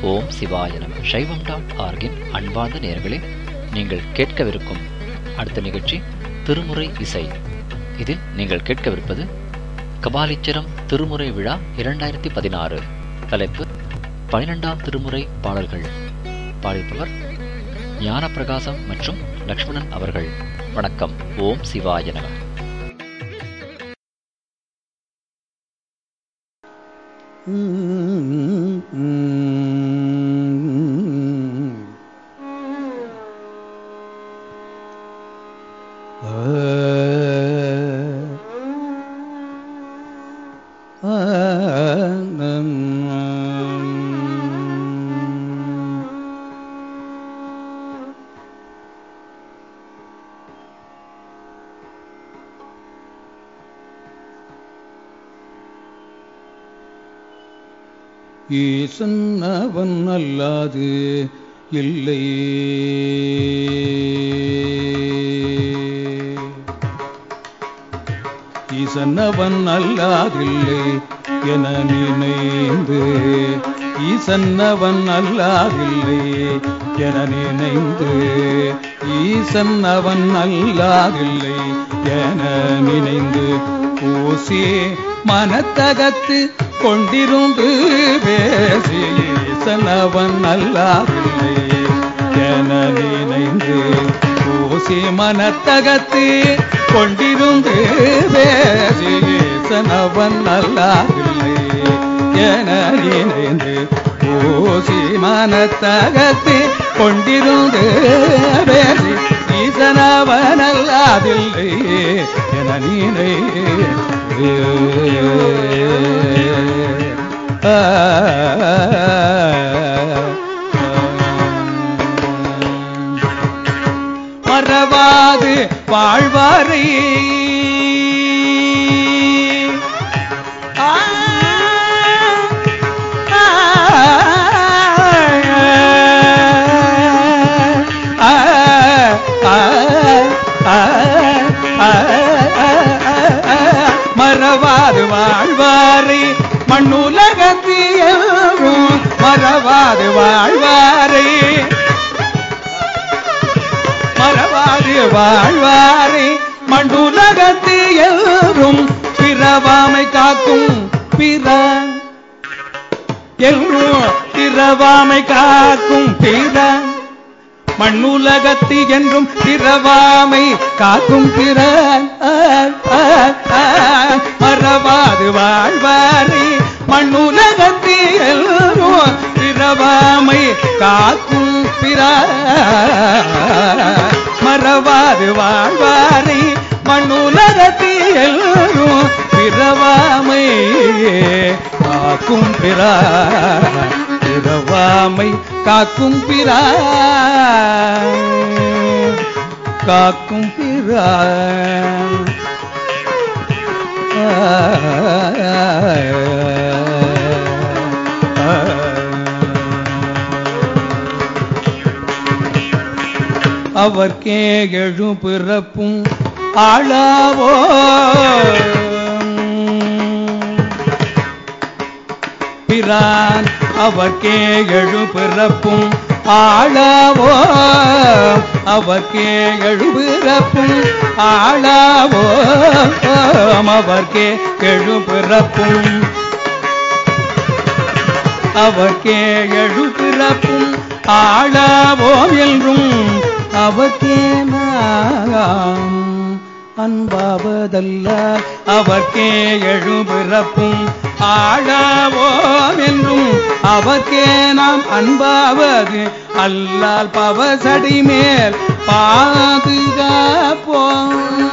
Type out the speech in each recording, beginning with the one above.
ஓம் சிவாய நம சைவம் டாட் ஆர்கின் அன்பார்ந்த நேயர்களே நீங்கள் கேட்கவிருக்கும் அடுத்த நிகழ்ச்சி திருமுறை இசை இதில் நீங்கள் கேட்கவிருப்பது கபாலீச்சரம் திருமுறை விழா இரண்டாயிரத்தி பதினாறு தலைப்பு பனிரெண்டாம் திருமுறை பாடல்கள் பாடிப்பவர் ஞானப்பிரகாசம் மற்றும் லக்ஷ்மணன் அவர்கள் வணக்கம் ஓம் சிவாய நம ஈசன் அவன் அல்லாது இல்லை ஈசன் அவன் அல்லாதில்லை என நினைந்து ஈசன் அவன் அல்லாதில்லை என நினைந்து ஈசன் அவன் அல்லாதில்லை என நினைந்து பூசி மனத்தகத்து கொண்டிருந்து பேசி ஈசனவன் அல்லாதில்லை என நினைந்து பூசி மனத்தகத்து கொண்டிருந்து பேசி ஈசனவன் அல்லாதில்லை என நினைந்து பூசி மனத்தகத்து கொண்டிருந்து பேசி ஈசனவன் அல்லாதில்லை என நினை மறவாது வாழ்வாரை ஆ, ஆ, ஆ, ஆ, ஆ, ஆ, மறவாது வாழ்வாரை மண்ணுலகத்தியும் மறவாது வாழ்வாரை மறவாது வாழ்வாரை மண்ணுலகத்தியும் பிறவாமை காக்கும் பிற என்றும் பிறவாமை காக்கும் பிற மண்ணுலகத்தி என்றும் பிறவாமை காக்கும் பிறன் மறவாது வாழ்வாரி மண்ணுலகத்தி எல்லோரும் பிறவாமை காக்கும் பிற மறவாது வாழ்வாரி மண்ணுலகத்தி எல்லோரும் பிறவாமை காக்கும் பிற பிறவாமை காக்கும் பிறா காக்கும் பிறா அவர்க்கே எழு பிறப்பும் ஆளாவோ பிரான் அவர்க்கே எழு பிறப்பும் ஆளாவோ அவர்க்கே எழு பிறப்பும் ஆளாவோ அவர்க்கே எழு பிறப்பும் அவர்க்கே எழு பிறப்பும் ஆளாவோம் என்றும் அவர்க்கே நாம் அன்பாவதல்ல அவர்க்கே எழுபிறப்பும் ஆளாவோம் என்றும் அவர்க்கே நாம் அன்பாவது அல்லால் பவசடி மேல் பாதுகாப்போம்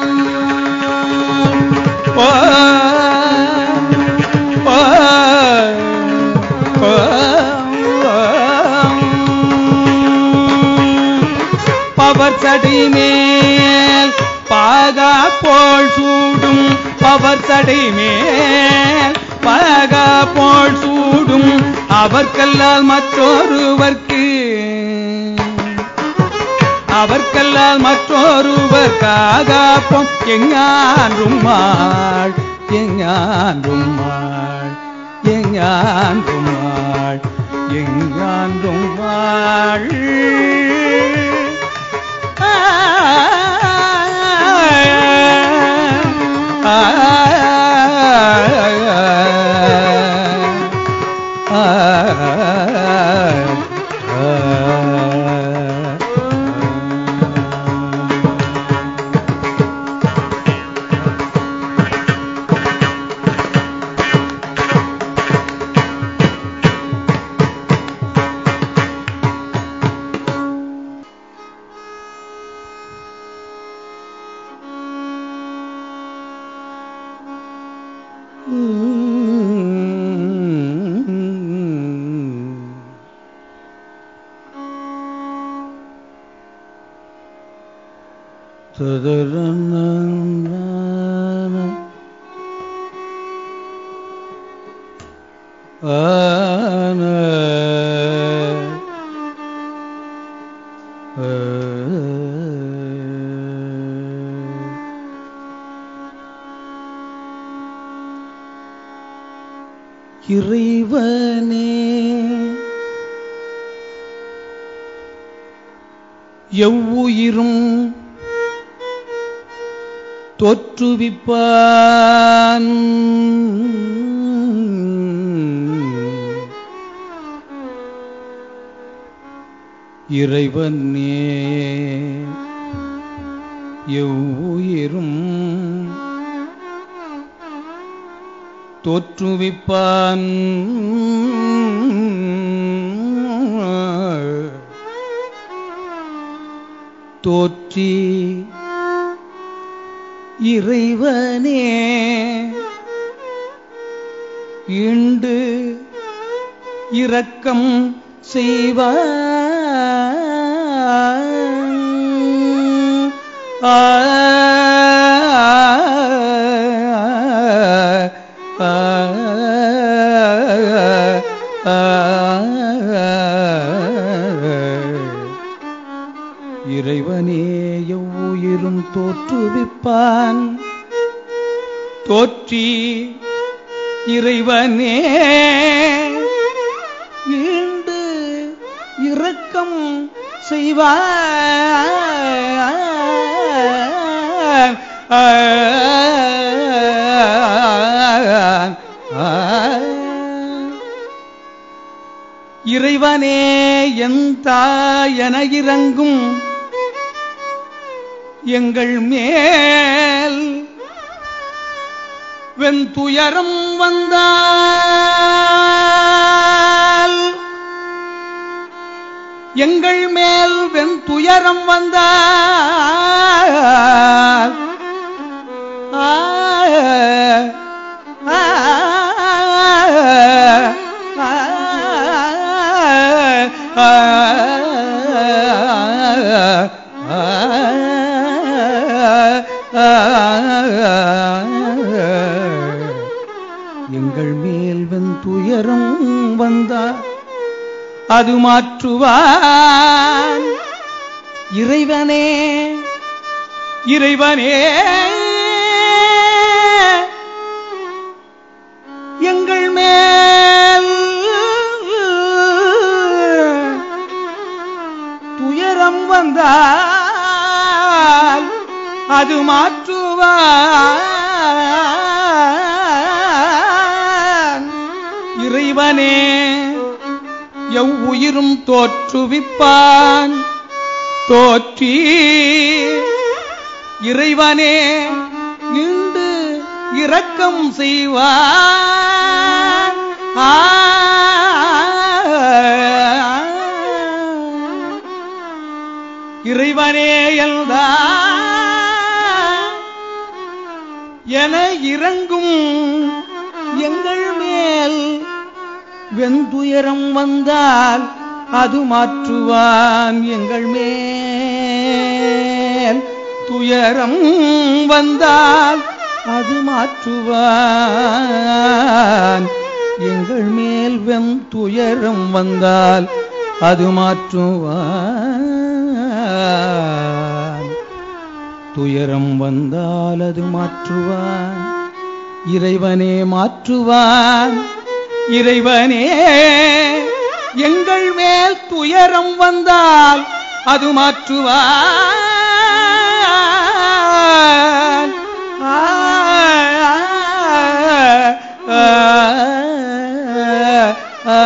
ஓ, ஓ, ஓ, பவர்சடி மேல் பாகா போல் சூடும் பவர்சடை மேல் பாகா போல் சூடும் அவர்கல்லால் மற்றொருவர்க்கு அவர்கல்லால் மற்றொருவர் காகாப்போம் எங்கான்றும் மாள் எங்கான்றும் மாள் எங்கான்றும் மாள் எங்காண்டும் வாழ் ஆ, ஆ, ஆ, இறைவனே எவ்வுயிரும் தோற்றுவிப்பான் இறைவனே எவ்வுயிரும் தோற்றுவிப்பான் தோற்றி இறைவனே ஈண்டு இரக்கம் செய்வான் ஆ ஆ இறைவனே எவ்வுயிரும் தோற்றுவிப்பான் தோற்றி இறைவனே ஈண்டு இரக்கம் செய்வான் இறைவனே என் என இறங்கும் எங்கள் மேல் வெந்துயரம் வந்தால் எங்கள் மேல் வெந்துயரம் வந்தால் ஆ, ஆ, ஆ, ஆ, எங்கள் மேல் வெந்துயரம் வந்தார் அது மாற்றுவான் இறைவனே இறைவனே எங்கள் மேல் துயரம் வந்தால் அது மாற்றுவான் இறைவனே எவ்வுயிரும் தோற்றுவிப்பான் தோற்றி இறைவனே நின்று இரக்கம் செய்வான் ஆ. இறைவனே எல்தா என இறங்கும் எங்கள் மேல் வெந்துயரம் வந்தால் அது மாற்றுவான் எங்கள் மேல் துயரம் வந்தால் அது மாற்றுவான் எங்கள் மேல் வெம் துயரம் வந்தால் அது மாற்றுவான் துயரம் வந்தால் அது மாற்றுவான் இறைவனே மாற்றுவான் இறைவனே எங்கள் மேல் துயரம் வந்தால் அது மாற்றுவான் ஆ, ஆ, ஆ,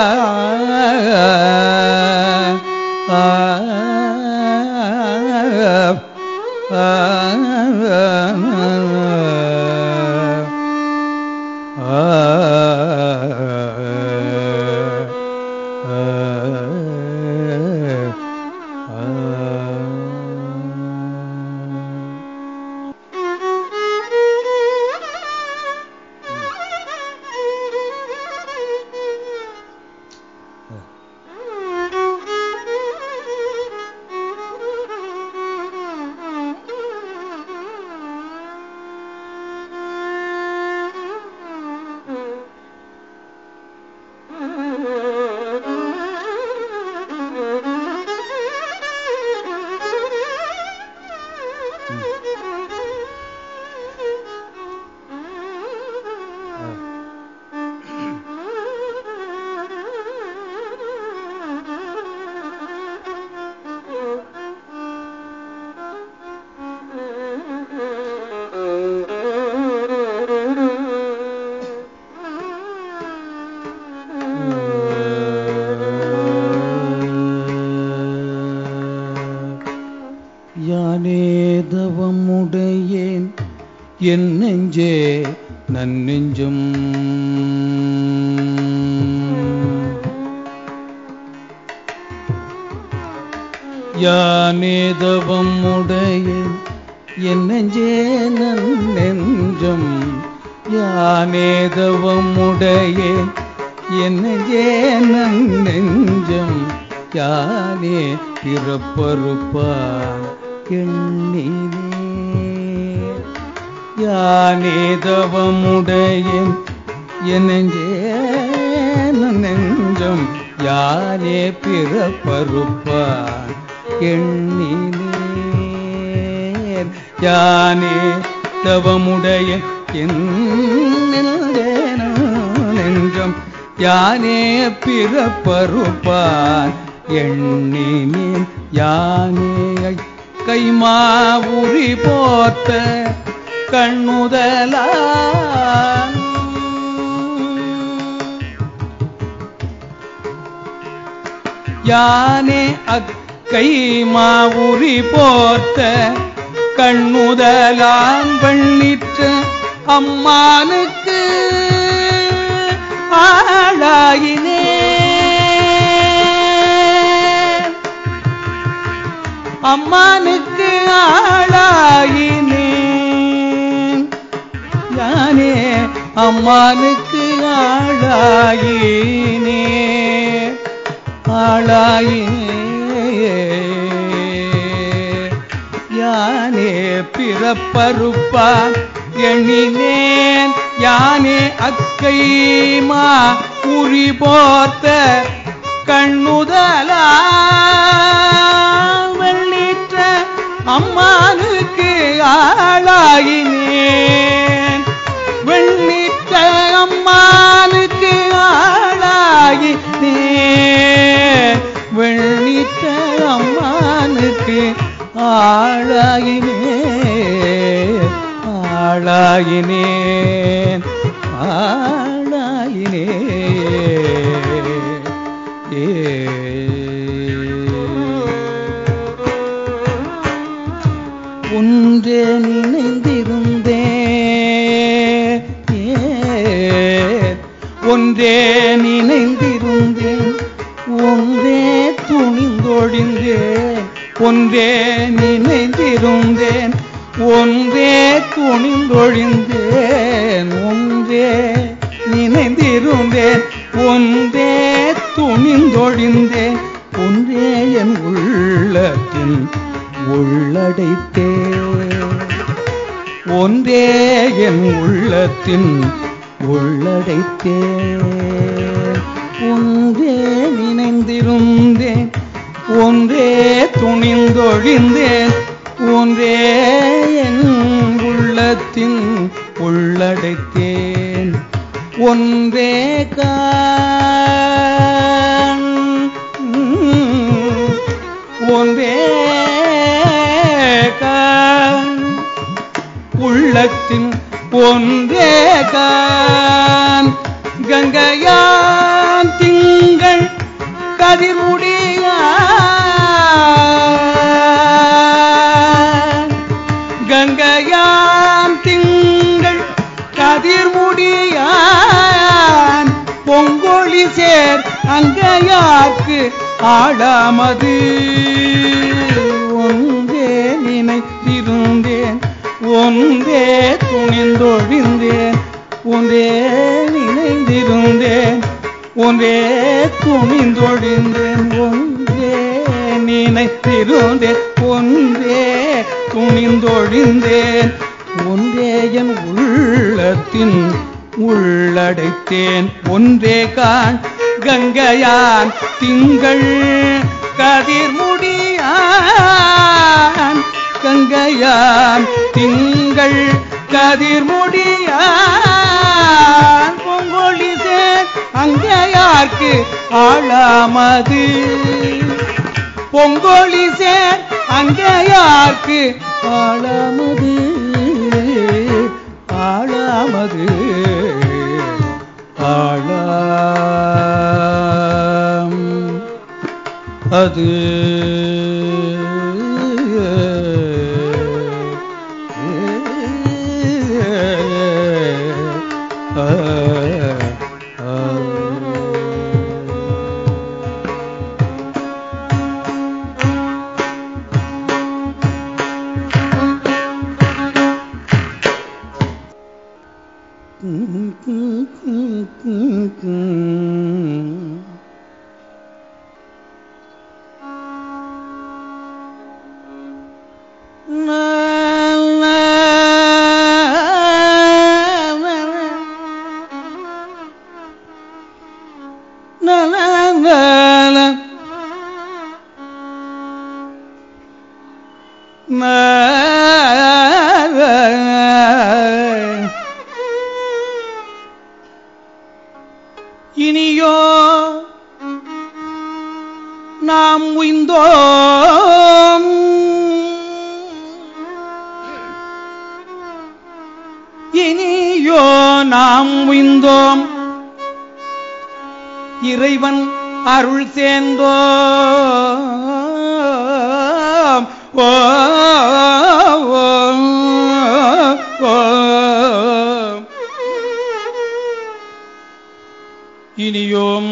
யானே தவமுடையேன் என் நெஞ்சே நன்னெஞ்சும் யானே தவமுடையேன் என் நெஞ்சே நன்னெஞ்சம் யானே தவமுடையேன் என் நெஞ்சே நன்னெஞ்சம் யானே பிறப்பறுப்பான் எண்ணினே யானே தவமுடையேன் என் நெஞ்சே நெஞ்சம் யானே பிறப்பறுப்பான் எண்ணினேன் யானே தவமுடைய என் நெஞ்சம் யானே பிறப்பறுப்பான் எண்ணினேன் யானே கைமா உரி போத்த கண்ணுதலான் யானே அக்கை மாவுரி போர்த்த கண்ணுதலான் பண்ணிற்ற அம்மானுக்கு ஆளாயினே அம்மானுக்கு ஆளாயினேன் யானே அம்மானுக்கு ஆளாயினே ஆளாயினே யானே பிறப்பறுப்பான் எண்ணினேன் யானே அக்கைமா உரி போர்த்த கண்ணுதலா வெள்ளிற்ற அம்மானுக்கு ஆளாயினேன் வெள்ளிற்ற அம்மானுக்கு ஆளாயினேன் வெள்ளிற்ற அம்மானுக்கு ஆளாயினே ஆளாயினேன் ஆளாயினே ஏ ஒன்றே நினைந்திருந்தே ஒன்றே நினைந்திருந்தேன் ஒன்றே துணிந்தொழிந்தேன் ஒன்றே நினைந்திருந்தேன் ஒன்றே துணிந்தொழிந்தேன் ஒன்றே நினைந்திருந்தேன் ஒன்றே துணிந்தொழிந்தேன் ஒன்றே என் உள்ளத்தின் உள்ளடைத்தேன் ஒன்றே என் உள்ளத்தின் உள்ளடைத்தேன் ஒன்றே நினைந்திருந்தேன் ஒன்றே துணிந்தொழிந்தேன் ஒன்றே என் உள்ளத்தின் உள்ளடைத்தேன் ஒன்றே காண் கதிர்முடியான் கங்கையான் திங்கள் கதிர்முடியான் பொங்கொழி சேர் அங்கையாக்கு ஆடாமது ஒன்றே நினைத்திருந்தேன் ஒன்றே துணிந்தொழிந்தேன் ஒன்றே நினைந்திருந்தேன் ஒன்றே துணிந்தொழிந்தேன் ஒன்றே நினைத்திருந்தேன் ஒன்றே துணிந்தொழிந்தேன் ஒன்றே என் உள்ளத்தின் உள்ளடைத்தேன் ஒன்றே காண் கங்கையான் திங்கள் கதிர்முடியான் கங்கையான் திங்கள் கதிர்முடியான் பொங்கொழி சேர் அங்கையார்க்கு ஆளாமது பொங்கொழி சேர் அங்கையார்க்கு ஆளாமது ஆளாமது ஆளாம் அது இனியோ நாம் உய்ந்தோம் இனியோ நாம் உய்ந்தோம் இறைவன் அருள் சேர்ந்தோம் ஓ ஓ, ஓ. இனியோம்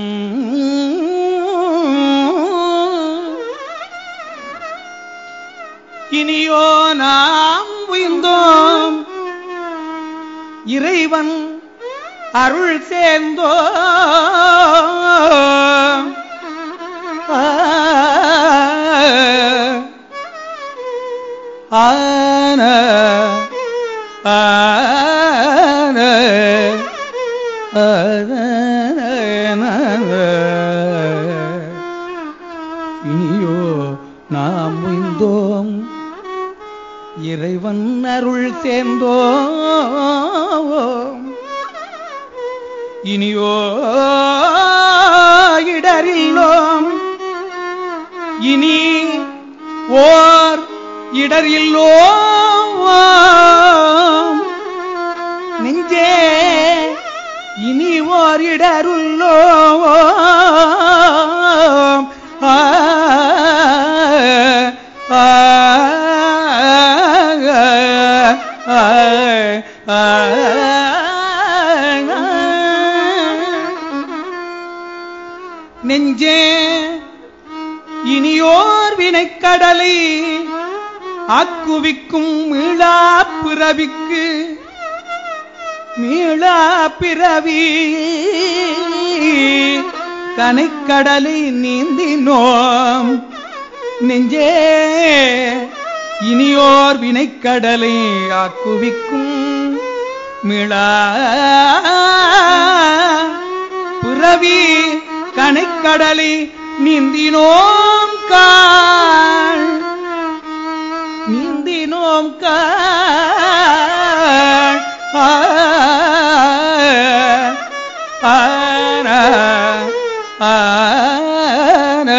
இனியோ நாம் உய்ந்தோம் இறைவன் அருள் சேர்ந்தோ ஆன ஆன இனியோ நாம் உய்ந்தோம் இறைவன் அருள் சேர்ந்தோம் இனியோ இடரில்லோம் இனி ஓர் இடரில்லோம் நெஞ்சே இனி ஓர் இடருள்ளோம் ஆ, ஆ, ஆ, ஆ, நெஞ்சே இனியோர் வினைக்கடலை ஆக்குவிக்கும் மீளா பிறவிக்கு மீளா பிறவி கனைக்கடலை நீந்தினோம் நெஞ்சே இனியோர் வினைக்கடலை ஆக்குவிக்கும் மிளா புறவி கனைக்கடலை நீந்தினோம் காள் நீந்தினோம் காள் ஆ, ஆன, ஆன,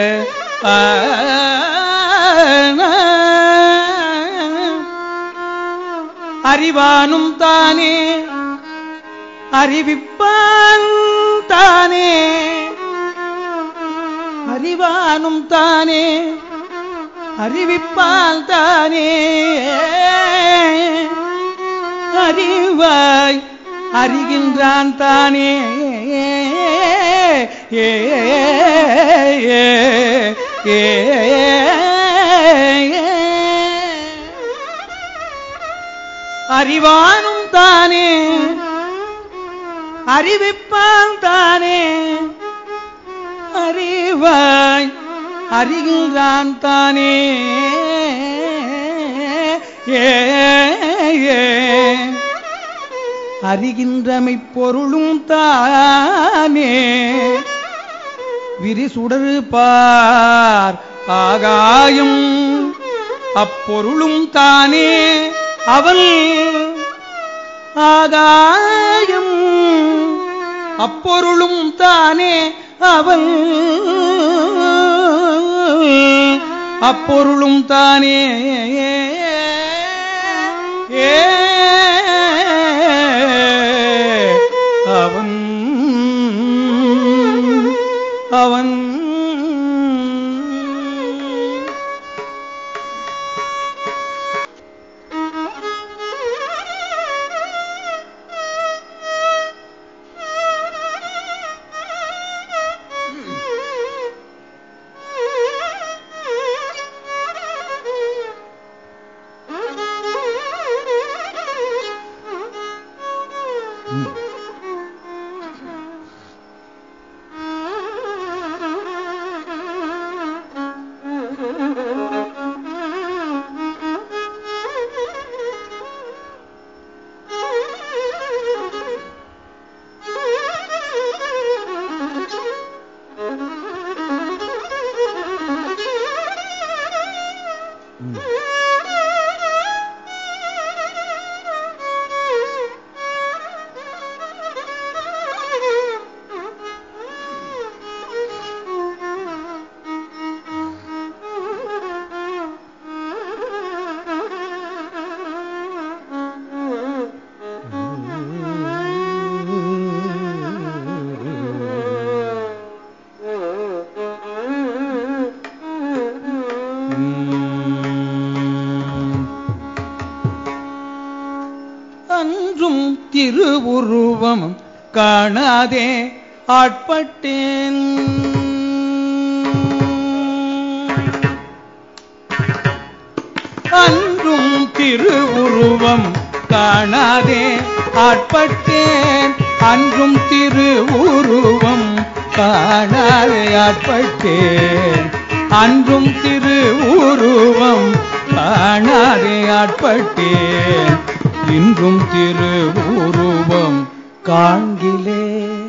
ஆன. அறிவானும் தானே அறிவிப்பான் தானே அறிவானும் தானே அறிவிப்பால் தானே அறிவாய் அறிகின்றான் தானே ஏ ஏ ஏ அறிவானும் தானே அறிவிப்பான் தானே அறிவாய் அறிகின்றான் தானே ஏ ஏ. அறிகின்றமை பொருளும் தானே விரிசுடரு பார் ஆகாயம் அப்பொருளும் தானே அவன் ஆகாயம் அப்பொருளும் தானே அவன் அப்பொருளும் தானே ஏ அவன் அவன் அன்றும் திருவுருவம் காணாதே ஆட்பட்டேன் அன்றும் திருவுருவம் காணாதே ஆட்பட்டேன் அன்றும் திருவுருவம் காணாதே ஆட்பட்டேன் அன்றும் திருவுருவம் காணாதே ஆட்பட்டேன் இன்றும் திருவுருவம் காண்கிலேன்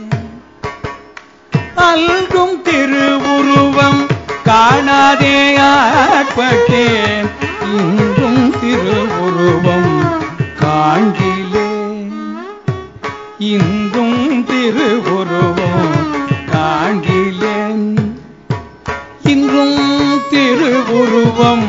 அல்கும் திருவுருவம் காணாதே ஆட்பட்டேன் இன்றும் திருவுருவம் காண்கிலேன் இன்றும் திருவுருவம் காண்கிலேன் இன்றும் திருவுருவம்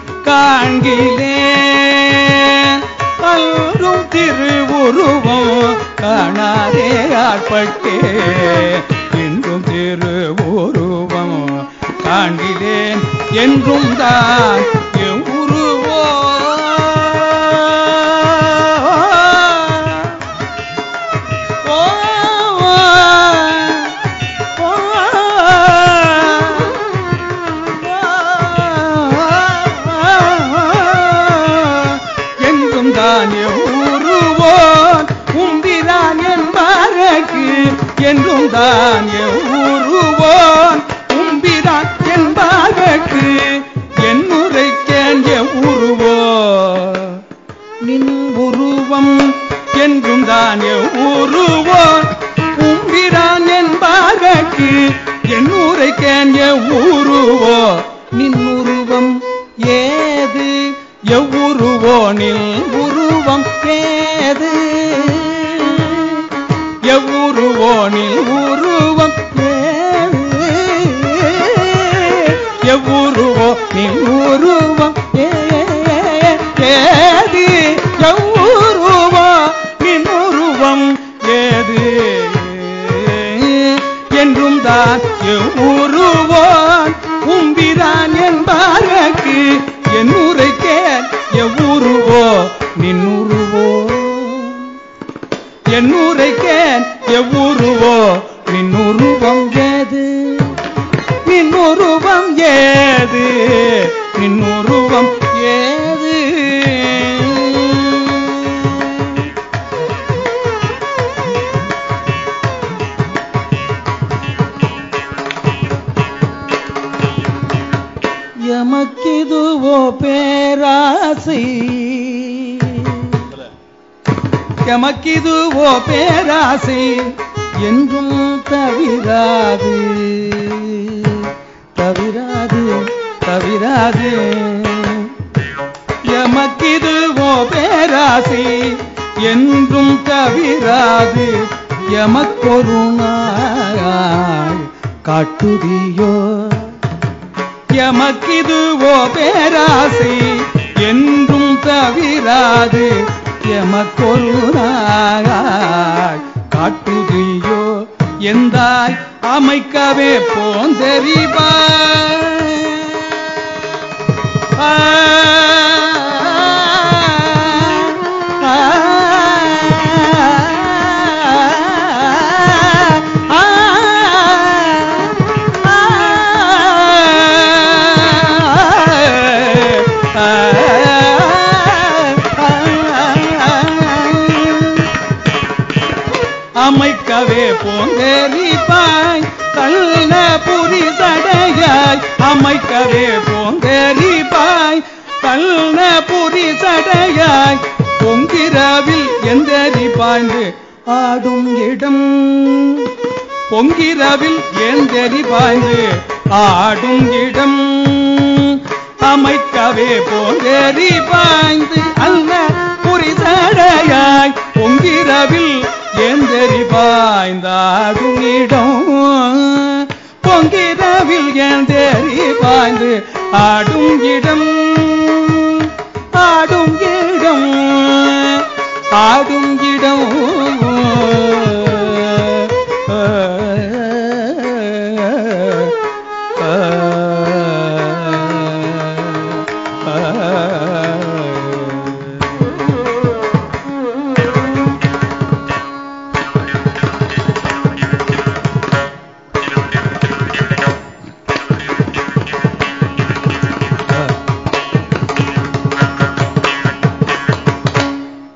காண்கிலேன் அல்கும் திருவுருவம் காணாதே ஆட்பட்டே இன்றும் திருவுருவம் காண்கிறேன் என்றும் தான் என் உருவோ ஓ, ஓ, எங்கும் தான் ஊருவோன் உம்பிரான் என்பாரக்கு என்றும் தான் ஊருவோன் உம்பிரான் என்பாரக்கு என் உரைக்கேன் உருவோ நின் உருவம் என்றும் தான் உருவோன் உம்பிரான் என்பாரக்கு என் உரைக்கேன் ஊருவோ நின் உருவம் ஏது எவ்வுருவோ நில் உருவம் ஏது எவ்வுருவோனில் உருவம் ஏது எவ்வுருவோ நில் உருவம் ஏ- ஏது எவ்வுருவோ நின் உருவம் ஏது என்றும் தான் எவ்வுருவோ நின்னுருவம் ஏது நின்னுருவம் ஏது எமக்கிதுவோ பேராசை எமக்கிதுவோ பேராசை என்றும் தவிராது தவிராது தவிராது எமக்கிதுவோ பேராசை என்றும் தவிராது எமக்கொரு நாள் காட்டுதியோ எமக்கிதுவோ பேராசை என்றும் தவிராது எமக்கொரு நாள் காட்டுதியோ எந்தாய் அமைக்கவே போந்தெறிவா அமைக்கவே போந்தெறிப்பாய் கல்ல புரி சடையாய் அமைக்கவே போந்தெறிப்பாய் கல்ல புரி சடையாய் பொங்கிரவில் எந்தெறி பாய்ந்து ஆடும் இடம் பொங்கிரவில் ஏந்தெறி பாய்ந்து ஆடும் இடம் அமைக்கவே போந்தேறி பாய்ந்து அல்ல புரிசடையாய் பொங்கிரவில் ஏந்தெறி பாய்ந்தாடும் இடம் பொங்கிரவில் ஏந்தெறி பாய்ந்து ஆடும் இடம் ஆடும் இடம் ஆடும் இடம்